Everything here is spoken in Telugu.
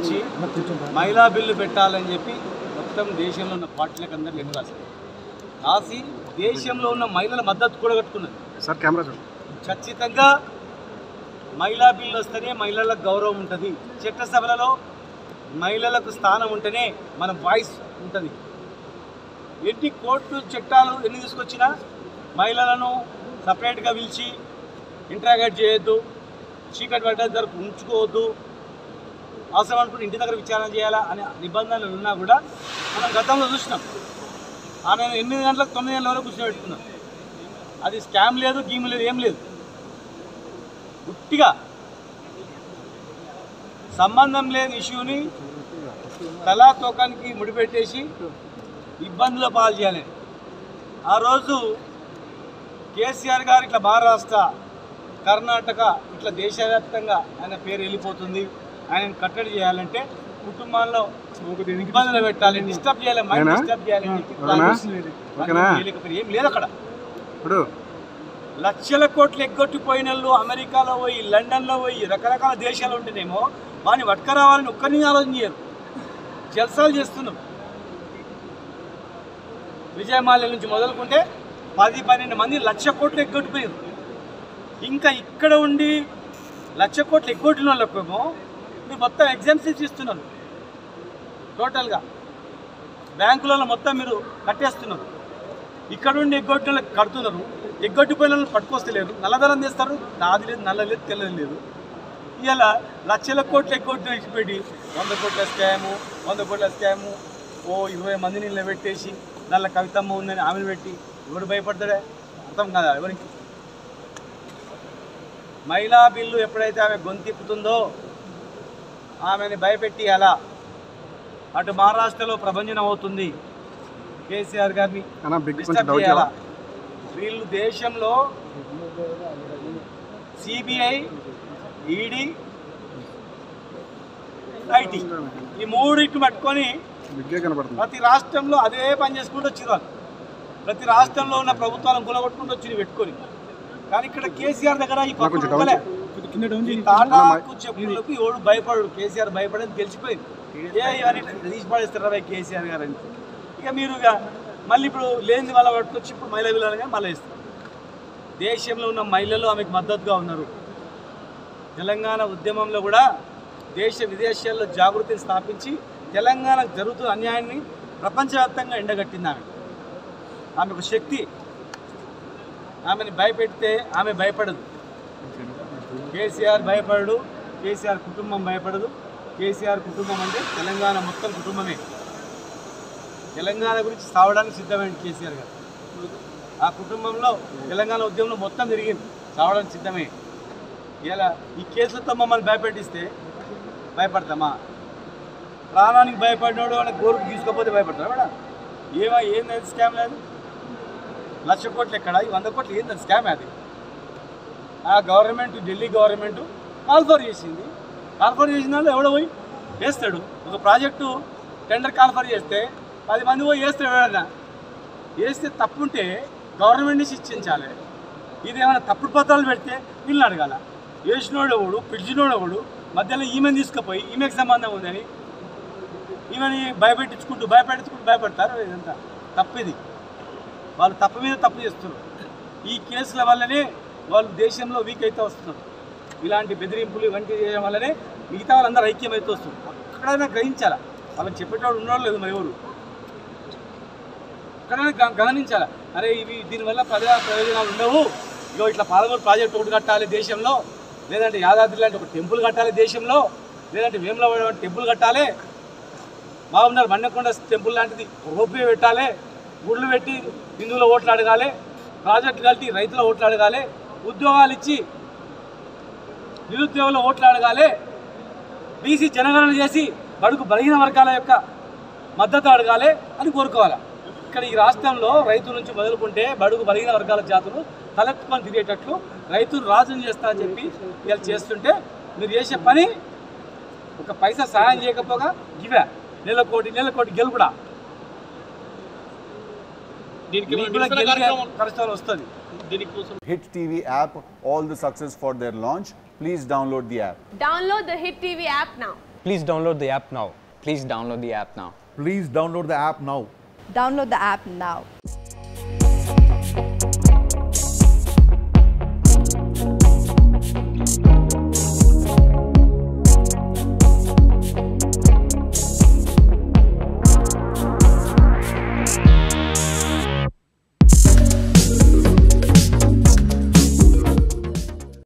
నుంచి మహిళా బిల్లు పెట్టాలని చెప్పి మొత్తం దేశంలో ఉన్న పార్టీలకు అందరూ లెక్క రాశారు రాసి దేశంలో ఉన్న మహిళల మద్దతు కూడా కట్టుకున్నది సార్ కెమెరా చూడండి ఖచ్చితంగా మహిళా బిల్లు వస్తేనే మహిళలకు గౌరవం ఉంటుంది చట్టసభలలో మహిళలకు స్థానం ఉంటేనే మన వాయిస్ ఉంటుంది ఎన్ని కోర్టు చట్టాలు ఎన్ని తీసుకొచ్చినా మహిళలను సపరేట్గా పిలిచి ఇంట్రాగేట్ చేయొద్దు చీకటి పడ్డ దగ్గర ఉంచుకోవద్దు అవసరం అనుకుంటే ఇంటి దగ్గర విచారణ చేయాలా అనే నిబంధనలు ఉన్నా కూడా మనం గతంలో చూసినాం ఆమె ఎనిమిది గంటలకు తొమ్మిది గంటల వరకు కూర్చోబెట్టుకున్నాం అది స్కామ్ లేదు గీమ్ లేదు ఏం లేదు ఉట్టిగా సంబంధం లేని ఇష్యూని తలా తోకానికి ముడిపెట్టేసి ఇబ్బందుల పాలు చేయాలి ఆ రోజు కేసీఆర్ గారు ఇట్లా మహారాష్ట్ర కర్ణాటక ఇట్లా దేశవ్యాప్తంగా ఆయన పేరు వెళ్ళిపోతుంది ఆయన కట్టడి చేయాలంటే కుటుంబాల్లో ఇబ్బందులు పెట్టాలి డిస్టర్బ్ చేయాలి మైండ్ ఓకేనా? డిస్టర్బ్ చేయాలి ఓకేనా? ఓకేనా? ఏం లేదు అక్కడ ఇప్పుడు లక్షల కోట్లు ఎగ్గొట్టిపోయిన వాళ్ళు అమెరికాలో పోయి లండన్లో పోయి రకరకాల దేశాలు ఉంటేనేమో వాడిని పట్టుకురావాలని ఒక్కరిని ఆలోచన చేయరు జల్సాలు చేస్తున్నాం విజయమాల్య నుంచి మొదలుకుంటే పది పన్నెండు మంది లక్ష కోట్లు ఎగ్గొట్టిపోయారు ఇంకా ఇక్కడ ఉండి లక్ష కోట్లు ఎగ్గొట్టిన వాళ్ళకేమో మీరు మొత్తం ఎగ్జామ్స్ ఇస్తున్నారు టోటల్గా బ్యాంకులలో మొత్తం మీరు కట్టేస్తున్నారు ఇక్కడ ఉండి ఎగ్గొట్టిన వాళ్ళకి కడుతున్నారు ఎగ్గొట్టిపోయిన వాళ్ళని పట్టుకొస్తలేరు నల్లధనం చేస్తారు నాది లేదు నల్ల లేదు తెల్లది లేదు ఇలా లక్షల కోట్లు ఎగ్గొట్టిన పెట్టి వంద కోట్ల స్కాము వంద కోట్ల స్కాము ఓ ఇరవై మందిని నిలబెట్టేసి దానిలో కవితమ్మ ఉందని ఆమెను పెట్టి ఎవడు భయపడతాడే అర్థం కదా ఎవరికి మహిళా బిల్లు ఎప్పుడైతే ఆమె గొంతిప్పుతుందో ఆమెని భయపెట్టి అలా అటు మహారాష్ట్రలో ప్రభంజనం అవుతుంది కేసీఆర్ గారిని అన్న బిగ్ కొంచెం డిస్టర్బ్ డౌట్ చేయాలా వీళ్ళు దేశంలో సిబిఐ ఈడీ ఐటీ ఈ మూడింటిని పట్టుకొని బిగ్గే కనపడుతుంది ప్రతి రాష్ట్రంలో అదే పని చేసుకుంటూ వచ్చారు వాళ్ళు ప్రతి రాష్ట్రంలో ఉన్న ప్రభుత్వాలను కూలగొట్టుకుంటూ వచ్చి పెట్టుకొని కానీ ఇక్కడ కేసీఆర్ దగ్గర ఈ పక్క కొంచెం ఉడకలే. డౌన్ ఈ తాటాకు చెప్పులకు ఎవడు భయపడు కేసీఆర్ భయపడని తెలిసిపోయింది ఏ ఇవన్నీ తీసి పడేస్తారా భయ్ కేసీఆర్ గారు అని ఇక మీరు ఇక మళ్ళీ ఇప్పుడు లేని వాళ్ళ పట్టుకొచ్చి ఇప్పుడు మహిళా విలువలుగా మళ్ళీ ఇస్తారు దేశంలో ఉన్న మహిళలు ఆమెకు మద్దతుగా ఉన్నారు తెలంగాణ ఉద్యమంలో కూడా దేశ విదేశాల్లో జాగృతిని స్థాపించి తెలంగాణకు జరుగుతున్న అన్యాయాన్ని ప్రపంచవ్యాప్తంగా ఎండగట్టింది ఆమె ఆమె ఒక శక్తి ఆమెని భయపెడితే ఆమె భయపడదు కేసీఆర్ భయపడడు కేసీఆర్ కుటుంబం భయపడదు కేసీఆర్ కుటుంబం అంటే తెలంగాణ మొత్తం కుటుంబమే తెలంగాణ గురించి సావడానికి సిద్ధమైన కేసీఆర్ గారు ఆ కుటుంబంలో తెలంగాణ ఉద్యమంలో మొత్తం తిరిగింది సావడానికి సిద్ధమే ఇలా ఈ కేసులతో మమ్మల్ని భయపెట్టిస్తే భయపడతామా ప్రాణానికి భయపడినోడు వాడిని గోరుకు తీసుకోకపోతే భయపడతారా మేడం ఏమా ఏంది స్కామ్ లేదు లక్ష కోట్లు ఎక్కడ ఈ వంద కోట్లు ఏంది స్కామ్ అది ఆ గవర్నమెంట్ ఢిల్లీ గవర్నమెంట్ కాల్ఫర్ చేసింది కాల్ఫర్ చేసిన వాళ్ళు ఎవడో పోయి వేస్తాడు ఒక ప్రాజెక్టు టెండర్ కాల్ఫర్ చేస్తే పది మంది పోయి వేస్తాడు ఎవడన్నా వేస్తే తప్పుంటే గవర్నమెంట్ నుంచి శిక్షించాలి ఇది ఏమైనా తప్పుడు పత్రాలు పెడితే వీళ్ళని అడగాల వేసినోడు ఎవడు పిలిచినోడు ఎవడు మధ్యలో ఈమెను తీసుకుపోయి ఈమెకు సంబంధం ఉందని ఈమెని భయపెట్టించుకుంటూ భయపెట్టించుకుంటూ భయపడతారు ఇదంతా తప్పిది వాళ్ళు తప్పు మీద తప్పు చేస్తున్నారు ఈ కేసుల వల్లనే వాళ్ళు దేశంలో వీక్ అయితే వస్తున్నారు ఇలాంటి బెదిరింపులు ఇవన్నీ చేయడం వల్లనే మిగతా వాళ్ళందరూ ఐక్యమైతే వస్తున్నారు అక్కడైనా గ్రహించాలా వాళ్ళకి చెప్పేటోడు ఉన్నాడు లేదు మరి ఎవరు ఎక్కడైనా గ- గమనించాలి అరే ఇవి దీనివల్ల ప్రజా ప్రయోజనాలు ఉండవు ఇగో ఇట్లా పాలమూరు ప్రాజెక్ట్ ఒకటి కట్టాలి దేశంలో లేదంటే యాదాద్రి లాంటి ఒక టెంపుల్ కట్టాలి దేశంలో లేదంటే వేములవాడ లాంటి టెంపుల్ కట్టాలి బాగున్నారు మన్నకొండ టెంపుల్ లాంటిది రోపే పెట్టాలి గుళ్ళు పెట్టి హిందువుల ఓట్లు అడగాలి ప్రాజెక్టు కలిపి రైతుల ఓట్లు అడగాలి ఉద్యోగాలు ఇచ్చి నిరుద్యోగుల ఓట్లు అడగాలి బీసీ జనగణన చేసి బడుగు బలహీన వర్గాల యొక్క మద్దతు అడగాలి అని కోరుకోవాలి ఇక్కడ ఈ రాష్ట్రంలో రైతు నుంచి మొదలుకుంటే బడుగు బలహీన వర్గాల జాతులు తలెత్తుకొని తిరిగేటట్లు రైతులు రాజుని చేస్తా అని చెప్పి వీళ్ళు చేస్తుంటే మీరు చేసే పని ఒక పైసా సహాయం చేయకపోగా ఇవే నెల కోటి నెల కోటి గెలుపుడా దీనికి మీకు కూడా గెలిచే పరిస్థితులు వస్తుంది Hit TV app, all the success for their launch. Please download the app. Download the Hit TV app now. Please download the app now. Please download the app now. Please download the app now. Download the app now.